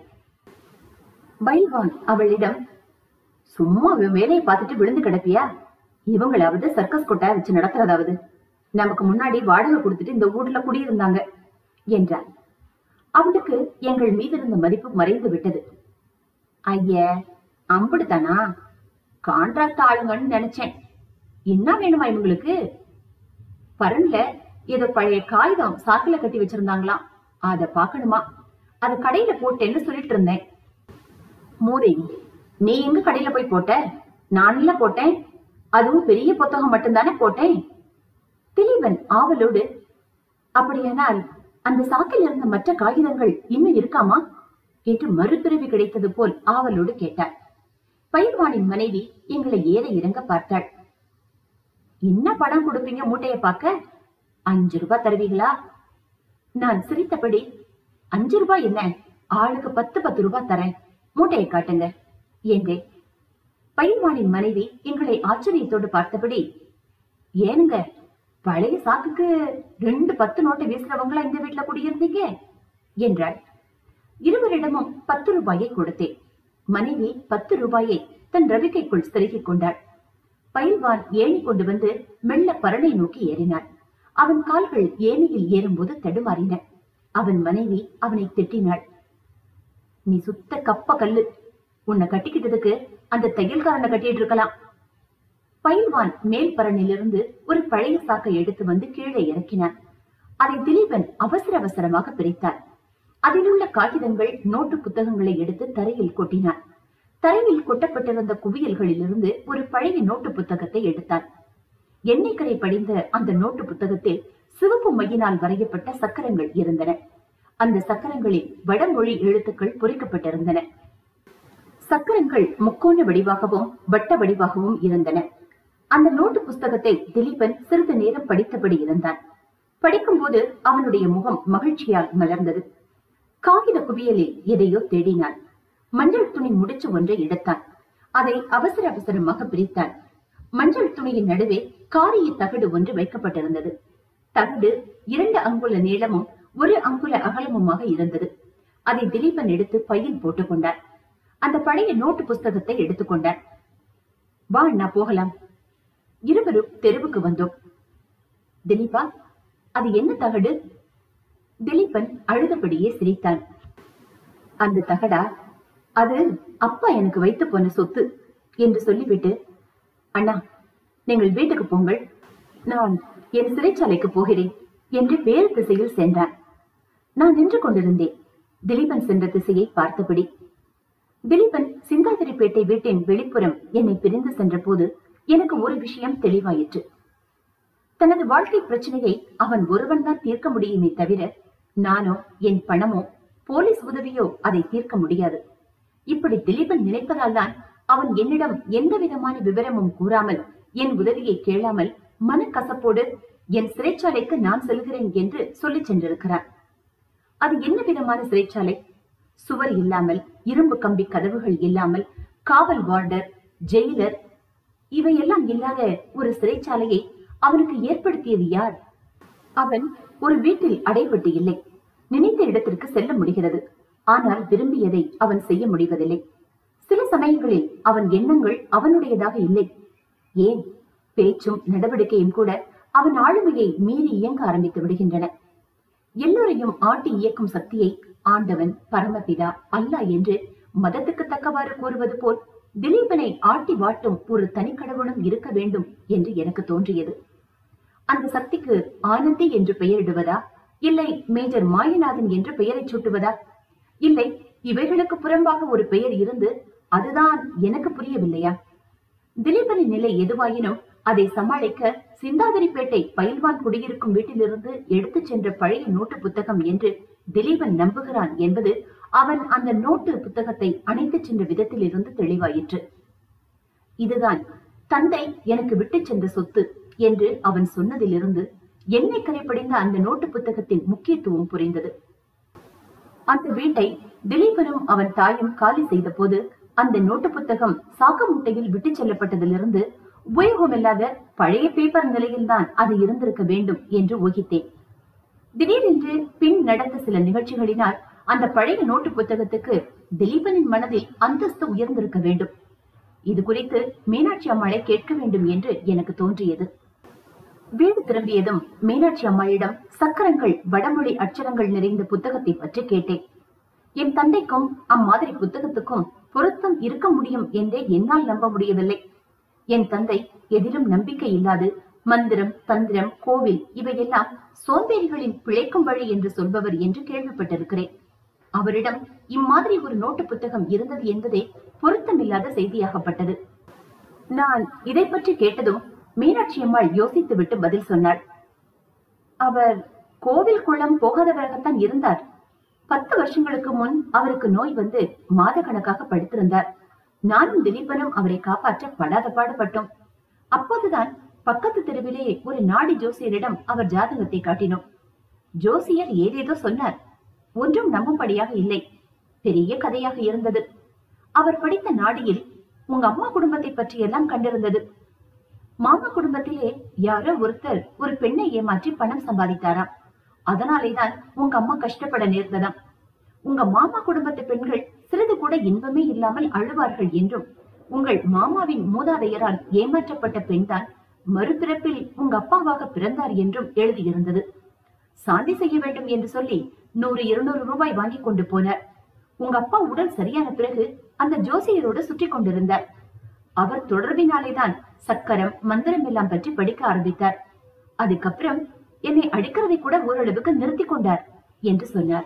பைல்வான் அவளிடம் சும்மா இவன் வேலையை பார்த்துட்டு விழுந்து கிடப்பியா இவங்களாவது சர்க்கஸ் கொட்டாய் வச்சு நடத்துறதாவது நமக்கு முன்னாடி வாடகை கொடுத்துட்டு இந்த ஊர்ல குடியிருந்தாங்க என்றார் அவளுக்கு எங்கள் மீது இருந்த மதிப்பு மறைந்து விட்டது ஐய அம்புடுதானா கான்ட்ராக்ட் ஆளுங்கன்னு நினைச்சேன் என்ன வேணுமா இவங்களுக்கு பரன்ல ஏதோ பழைய காகிதம் சாக்குல கட்டி வச்சிருந்தாங்களாம் அத பாக்கணுமா அத கடையில போட்டேன்னு சொல்லிட்டு இருந்தேன் மூதேவி நீ எங்க கடையில போய் போட்ட நான்ல போட்டேன் அதுவும் பெரிய புத்தகம் மட்டும்தானே போட்டேன் திலீபன் ஆவலோடு அப்படியானால் அந்த சாக்கில் இருந்த மற்ற காகிதங்கள் இன்னும் இருக்காமா என்று மறுபிறவி கிடைத்தது போல் ஆவலோடு கேட்டார் பயிர்வானின் மனைவி எங்களை ஏற இறங்க பார்த்தாள் என்ன பணம் கொடுப்பீங்க மூட்டைய பார்க்க அஞ்சு ரூபாய் தருவீங்களா நான் சிரித்தபடி அஞ்சு ரூபாய் என்ன ஆளுக்கு பத்து பத்து ரூபாய் தரேன் மூட்டையை காட்டுங்க என்றேன் பயிர்வானின் மனைவி எங்களை ஆச்சரியத்தோடு பார்த்தபடி ஏனுங்க பழைய சாக்குக்கு ரெண்டு பத்து நோட்டை வீசுறவங்களா இந்த வீட்டுல குடியிருந்தீங்க என்றாள் இருவரிடமும் பத்து ரூபாயை கொடுத்தேன் மனைவி பத்து ரூபாயை தன் ரவிக்கைக்குள் செருகிக் கொண்டாள் பயில்வான் ஏணி கொண்டு வந்து மெல்ல பரனை நோக்கி ஏறினான் அவன் கால்கள் ஏணியில் ஏறும்போது தடுமாறின அவன் மனைவி அவனை திட்டினாள் நீ சுத்த கப்ப கல்லு உன்னை கட்டிக்கிட்டதுக்கு அந்த தையல்காரனை கட்டிட்டு இருக்கலாம் பயில்வான் மேல் பரனிலிருந்து ஒரு பழைய சாக்கை எடுத்து வந்து கீழே இறக்கினான் அதை திலீபன் அவசர அவசரமாக பிரித்தான் அதில் உள்ள காகிதங்கள் நோட்டு புத்தகங்களை எடுத்து தரையில் கொட்டினான் தரையில் கொட்டப்பட்டிருந்த குவியல்களிலிருந்து ஒரு பழைய நோட்டு புத்தகத்தை எடுத்தான் எண்ணெய் கரை படிந்த அந்த நோட்டு புத்தகத்தில் சிவப்பு மையினால் வரையப்பட்ட சக்கரங்கள் இருந்தன அந்த சக்கரங்களில் வடமொழி எழுத்துக்கள் பொறிக்கப்பட்டிருந்தன சக்கரங்கள் முக்கோண வடிவாகவும் வட்ட வடிவாகவும் இருந்தன அந்த நோட்டு புஸ்தகத்தை திலீபன் சிறிது நேரம் படித்தபடி இருந்தான் படிக்கும்போது அவனுடைய முகம் மகிழ்ச்சியால் மலர்ந்தது காகித குவியலில் எதையோ தேடினான் மஞ்சள் துணி முடிச்சு ஒன்றை எடுத்தான் அதை அவசர அவசரமாக பிரித்தான் மஞ்சள் துணியின் நடுவே காரிய தகடு ஒன்று வைக்கப்பட்டிருந்தது தகடு இரண்டு அங்குல நீளமும் ஒரு அங்குல அகலமுமாக இருந்தது அதை திலீபன் எடுத்து பையில் போட்டுக் கொண்டான் அந்த பழைய நோட்டு புஸ்தகத்தை எடுத்துக்கொண்டான் வா அண்ணா போகலாம் இருவரும் தெருவுக்கு வந்தோம் திலீபா அது என்ன தகடு திலீபன் அழுதபடியே சிரித்தான் அந்த தகடா அது அப்பா எனக்கு வைத்து போன சொத்து என்று சொல்லிவிட்டு அண்ணா நீங்கள் வீட்டுக்கு போங்கள் நான் என் சிறைச்சாலைக்கு போகிறேன் என்று வேறு திசையில் சென்றான் நான் நின்று கொண்டிருந்தேன் திலீபன் சென்ற திசையை பார்த்தபடி திலீபன் சிந்தாதிரிப்பேட்டை வீட்டின் வெளிப்புறம் என்னை பிரிந்து சென்ற போது எனக்கு ஒரு விஷயம் தெளிவாயிற்று தனது வாழ்க்கை பிரச்சனையை அவன் ஒருவன் தான் தீர்க்க முடியுமே தவிர நானோ என் பணமோ போலீஸ் உதவியோ அதை தீர்க்க முடியாது இப்படி திலீபன் நினைப்பதால் தான் அவன் என்னிடம் எந்த விதமான விவரமும் கூறாமல் என் உதவியை கேளாமல் மனக்கசப்போடு என் சிறைச்சாலைக்கு நான் செல்கிறேன் என்று சொல்லிச் சென்றிருக்கிறான் அது என்ன விதமான சிறைச்சாலை சுவர் இல்லாமல் இரும்பு கம்பி கதவுகள் இல்லாமல் காவல் வார்டர் ஜெயிலர் இவையெல்லாம் இல்லாத ஒரு சிறைச்சாலையை அவனுக்கு ஏற்படுத்தியது யார் அவன் ஒரு வீட்டில் அடைபட்டு இல்லை நினைத்த இடத்திற்கு செல்ல முடிகிறது ஆனால் விரும்பியதை அவன் செய்ய முடிவதில்லை சில சமயங்களில் அவன் எண்ணங்கள் அவனுடையதாக இல்லை ஏன் பேச்சும் நடவடிக்கையும் கூட அவன் ஆளுமையை மீறி இயங்க ஆரம்பித்து விடுகின்றன எல்லோரையும் ஆட்டி இயக்கும் சக்தியை ஆண்டவன் பரமபிதா அல்லாஹ் என்று மதத்துக்கு தக்கவாறு கூறுவது போல் திலீபனை ஆட்டி வாட்டும் ஒரு தனிக்கடவுளும் இருக்க வேண்டும் என்று எனக்கு தோன்றியது அந்த சக்திக்கு ஆனந்தி என்று பெயரிடுவதா இல்லை மேஜர் மாயநாதன் என்று பெயரைச் சூட்டுவதா இல்லை இவைகளுக்கு புறம்பாக ஒரு பெயர் இருந்து அதுதான் எனக்கு புரியவில்லையா திலீபனின் நிலை எதுவாயினும் அதை சமாளிக்க சிந்தாதிரிப்பேட்டை பயில்வான் குடியிருக்கும் வீட்டிலிருந்து எடுத்துச் சென்ற பழைய நோட்டு புத்தகம் என்று திலீபன் நம்புகிறான் என்பது அவன் அந்த நோட்டு புத்தகத்தை அணைத்துச் சென்ற விதத்தில் இருந்து தெளிவாயிற்று இதுதான் தந்தை எனக்கு விட்டுச் சென்ற சொத்து என்று அவன் சொன்னதிலிருந்து எண்ணெய் கரைப்படைந்த அந்த நோட்டு புத்தகத்தின் முக்கியத்துவம் புரிந்தது அந்த வீட்டை திலீபனும் அவன் தாயும் காலி செய்த போது அந்த நோட்டு புத்தகம் சாக்கு மூட்டையில் விட்டுச் செல்லப்பட்டதிலிருந்து உபயோகமில்லாத பழைய பேப்பர் நிலையில்தான் அது இருந்திருக்க வேண்டும் என்று ஊகித்தேன் திடீரென்று பின் நடந்த சில நிகழ்ச்சிகளினால் அந்த பழைய நோட்டு புத்தகத்துக்கு திலீபனின் மனதில் அந்தஸ்து உயர்ந்திருக்க வேண்டும் இது குறித்து மீனாட்சி அம்மாளை கேட்க வேண்டும் என்று எனக்கு தோன்றியது வீடு திரும்பியதும் மீனாட்சி அம்மாளிடம் சக்கரங்கள் வடமொழி அச்சரங்கள் நிறைந்த புத்தகத்தை பற்றி கேட்டேன் என் தந்தைக்கும் அம்மாதிரி புத்தகத்துக்கும் பொருத்தம் இருக்க முடியும் என்றே என்னால் நம்ப முடியவில்லை என் தந்தை எதிலும் நம்பிக்கை இல்லாது மந்திரம் தந்திரம் கோவில் இவையெல்லாம் சோம்பேறிகளின் பிழைக்கும் வழி என்று சொல்பவர் என்று கேள்விப்பட்டிருக்கிறேன் அவரிடம் இம்மாதிரி ஒரு நோட்டு புத்தகம் இருந்தது என்பதே பொருத்தமில்லாத செய்தியாகப்பட்டது நான் இதை பற்றி கேட்டதும் மீனாட்சி அம்மாள் யோசித்துவிட்டு பதில் சொன்னாள் அவர் கோவில் குளம் போகாதவராகத்தான் இருந்தார் பத்து வருஷங்களுக்கு முன் அவருக்கு நோய் வந்து மாத கணக்காக படுத்திருந்தார் நானும் திலீபனும் அவரை காப்பாற்ற படாத பாடுபட்டோம் அப்போதுதான் பக்கத்து தெருவிலே ஒரு நாடி ஜோசியரிடம் அவர் ஜாதகத்தை காட்டினோம் ஜோசியர் ஏதேதோ சொன்னார் ஒன்றும் நம்பும்படியாக இல்லை பெரிய கதையாக இருந்தது அவர் படித்த நாடியில் உங்க அம்மா குடும்பத்தை பற்றி எல்லாம் கண்டிருந்தது மாமா குடும்பத்திலே யாரோ ஒருத்தர் ஒரு பெண்ணை ஏமாற்றி பணம் சம்பாதித்தாராம் அதனாலேதான் உங்க அம்மா கஷ்டப்பட நேர்ந்ததாம் உங்க மாமா குடும்பத்து பெண்கள் சிறிது கூட இன்பமே இல்லாமல் அழுவார்கள் என்றும் உங்கள் மாமாவின் மூதாதையரால் ஏமாற்றப்பட்ட பெண்தான் மறுபிறப்பில் உங்க அப்பாவாக பிறந்தார் என்றும் எழுதியிருந்தது சாந்தி செய்ய வேண்டும் என்று சொல்லி நூறு இருநூறு ரூபாய் வாங்கி கொண்டு போனார் உங்க அப்பா உடல் சரியான பிறகு அந்த ஜோசியரோடு சுற்றி கொண்டிருந்தார் அவர் தொடர்பினாலேதான் சக்கரம் மந்திரம் எல்லாம் பற்றி படிக்க ஆரம்பித்தார் அதுக்கப்புறம் என்னை அடிக்கிறதை கூட ஓரளவுக்கு நிறுத்தி கொண்டார் என்று சொன்னார்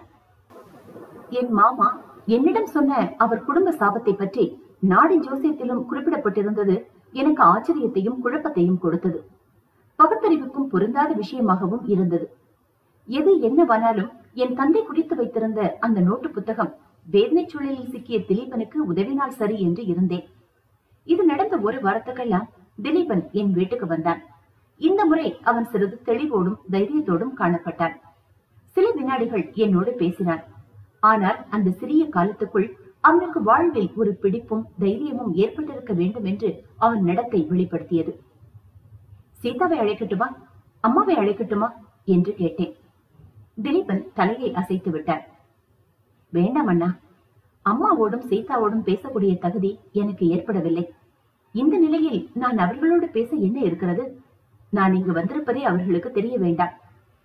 என் மாமா என்னிடம் சொன்ன அவர் குடும்ப சாபத்தை பற்றி நாடி ஜோசியத்திலும் குறிப்பிடப்பட்டிருந்தது எனக்கு ஆச்சரியத்தையும் குழப்பத்தையும் கொடுத்தது பகுத்தறிவுக்கும் பொருந்தாத விஷயமாகவும் இருந்தது எது என்னவானாலும் என் தந்தை குடித்து வைத்திருந்த அந்த நோட்டு புத்தகம் வேதனை சூழலில் சிக்கிய திலீபனுக்கு உதவினால் சரி என்று இருந்தேன் இது நடந்த ஒரு வாரத்துக்கெல்லாம் திலீபன் என் வீட்டுக்கு வந்தான் இந்த முறை அவன் சிறிது தெளிவோடும் தைரியத்தோடும் காணப்பட்டான் சில வினாடிகள் என்னோடு பேசினான் ஆனால் அந்த சிறிய காலத்துக்குள் அவனுக்கு வாழ்வில் ஒரு பிடிப்பும் தைரியமும் ஏற்பட்டிருக்க வேண்டும் என்று அவன் நடத்தை வெளிப்படுத்தியது சீதாவை அழைக்கட்டுமா அம்மாவை அழைக்கட்டுமா என்று கேட்டேன் திலீபன் தலையை அசைத்து விட்டான் வேண்டாம் அண்ணா அம்மாவோடும் சீதாவோடும் பேசக்கூடிய தகுதி எனக்கு ஏற்படவில்லை இந்த நிலையில் நான் அவர்களோடு பேச என்ன இருக்கிறது நான் இங்கு வந்திருப்பதே அவர்களுக்கு தெரிய வேண்டாம்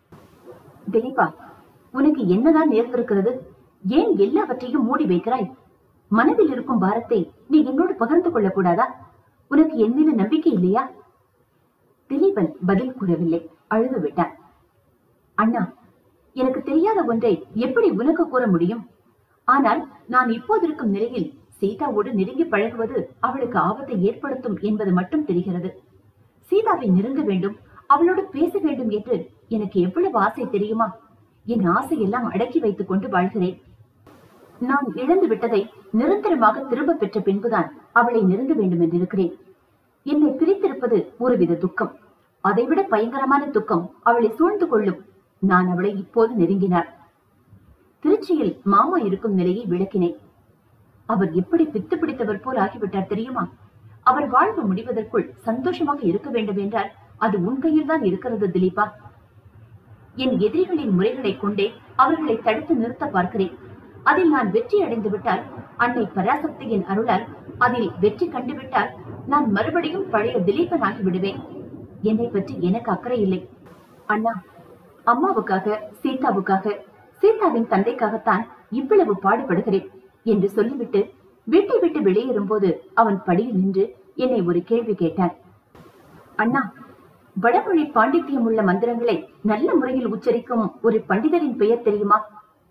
திலீபா உனக்கு என்னதான் நேர்ந்திருக்கிறது ஏன் எல்லாவற்றையும் மூடி வைக்கிறாய் மனதில் இருக்கும் பாரத்தை நீ என்னோடு பகிர்ந்து கொள்ளக் கூடாதா உனக்கு என் மீது நம்பிக்கை இல்லையா திலீபன் பதில் கூறவில்லை அழுது விட்டான் அண்ணா எனக்கு தெரியாத ஒன்றை எப்படி உனக்கு கூற முடியும் ஆனால் நான் இப்போது இருக்கும் நிலையில் சீதாவோடு நெருங்கி பழகுவது அவளுக்கு ஆபத்தை ஏற்படுத்தும் என்பது மட்டும் தெரிகிறது சீதாவை நெருங்க வேண்டும் அவளோடு பேச வேண்டும் என்று எனக்கு எவ்வளவு ஆசை தெரியுமா என் ஆசையெல்லாம் அடக்கி வைத்துக் கொண்டு வாழ்கிறேன் நான் இழந்து விட்டதை நிரந்தரமாக திரும்ப பெற்ற பின்புதான் அவளை நெருங்க வேண்டும் என்றிருக்கிறேன் என்னை பிரித்திருப்பது ஒருவித துக்கம் அதைவிட பயங்கரமான துக்கம் அவளை சூழ்ந்து கொள்ளும் நான் அவளை இப்போது நெருங்கினார் திருச்சியில் மாமா இருக்கும் நிலையை விளக்கினேன் அவர் எப்படி பித்து பிடித்தவர் போல் ஆகிவிட்டார் தெரியுமா அவர் வாழ்வு முடிவதற்குள் சந்தோஷமாக இருக்க வேண்டும் என்றால் அது உன் கையில் தான் இருக்கிறது திலீபா என் எதிரிகளின் முறைகளை கொண்டே அவர்களை தடுத்து நிறுத்த பார்க்கிறேன் அதில் நான் வெற்றி அடைந்து விட்டால் அன்னை பராசக்தியின் அருளால் அதில் வெற்றி கண்டுவிட்டால் நான் மறுபடியும் பழைய திலீபன் ஆகி விடுவேன் என்னை பற்றி எனக்கு அக்கறை இல்லை அண்ணா அம்மாவுக்காக சீதாவுக்காக சீதாவின் தந்தைக்காகத்தான் இவ்வளவு பாடுபடுகிறேன் என்று சொல்லிவிட்டு வீட்டை விட்டு வெளியேறும்போது அவன் படியில் நின்று என்னை ஒரு கேள்வி கேட்டான் அண்ணா வடமொழி பாண்டித்தியம் உள்ள மந்திரங்களை நல்ல முறையில் உச்சரிக்கும் ஒரு பண்டிதரின் பெயர் தெரியுமா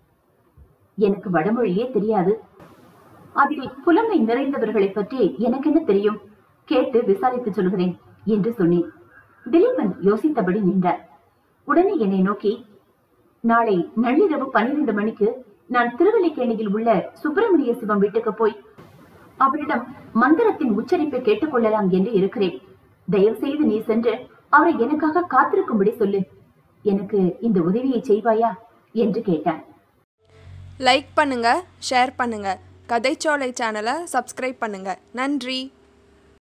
எனக்கு வடமொழியே தெரியாது அதில் புலமை நிறைந்தவர்களை பற்றி எனக்கு என்ன தெரியும் கேட்டு விசாரித்து சொல்கிறேன் என்று சொன்னேன் திலீபன் யோசித்தபடி நின்றார் உடனே என்னை நோக்கி நாளை நள்ளிரவு பன்னிரண்டு மணிக்கு நான் திருவல்லிக்கேணியில் உள்ள சுப்பிரமணிய சிவம் வீட்டுக்கு போய் அவரிடம் மந்திரத்தின் உச்சரிப்பை கேட்டுக்கொள்ளலாம் என்று இருக்கிறேன் தயவு செய்து நீ சென்று அவரை எனக்காக காத்திருக்கும்படி சொல்லு எனக்கு இந்த உதவியை செய்வாயா என்று கேட்டான் லைக் பண்ணுங்க ஷேர் பண்ணுங்க கதைச்சோலை சேனலை சப்ஸ்கிரைப் பண்ணுங்க நன்றி